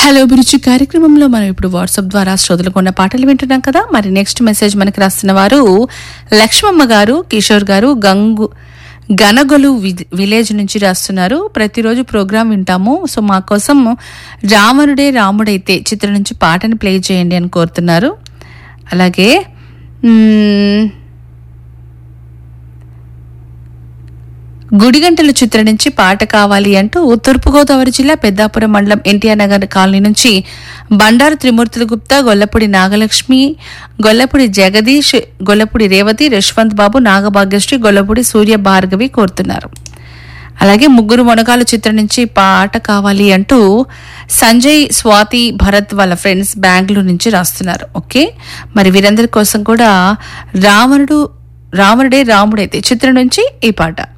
hello అభిరుచి కార్యక్రమంలో మనం ఇప్పుడు వాట్సాప్ ద్వారా శ్రోతలకు ఉన్న పాటలు వింటున్నాం కదా మరి నెక్స్ట్ మెసేజ్ మనకి రాస్తున్న వారు లక్ష్మమ్మ గారు కిషోర్ గారు గంగు గనగొలు వి- విలేజ్ నుంచి రాస్తున్నారు ప్రతిరోజు ప్రోగ్రాం వింటాము సో మా కోసం రావణుడే రాముడైతే చిత్రం నుంచి పాటను ప్లే చేయండి అని కోరుతున్నారు అలాగే మ్మ్, గుడిగంటల చిత్రం నుంచి పాట కావాలి అంటూ తూర్పుగోదావరి జిల్లా పెద్దాపురం మండలం ఎన్టీఆర్ నగర్ కాలనీ నుంచి బండారు త్రిమూర్తుల గుప్తా గొల్లపూడి నాగలక్ష్మి గొల్లపూడి జగదీష్ గొల్లపూడి రేవతి యశ్వంత్ బాబు నాగభాగ్యశ్రీ గొల్లపూడి సూర్య భార్గవి కోరుతున్నారు అలాగే ముగ్గురు మొనగాల చిత్రం నుంచి పాట కావాలి అంటూ సంజయ్ స్వాతి భరత్ వాళ్ళ ఫ్రెండ్స్ బెంగళూరు నుంచి రాస్తున్నారు ఓకే మరి వీరందరి కోసం కూడా రావణుడు రావణుడే రాముడైతే చిత్రం నుంచి ఈ పాట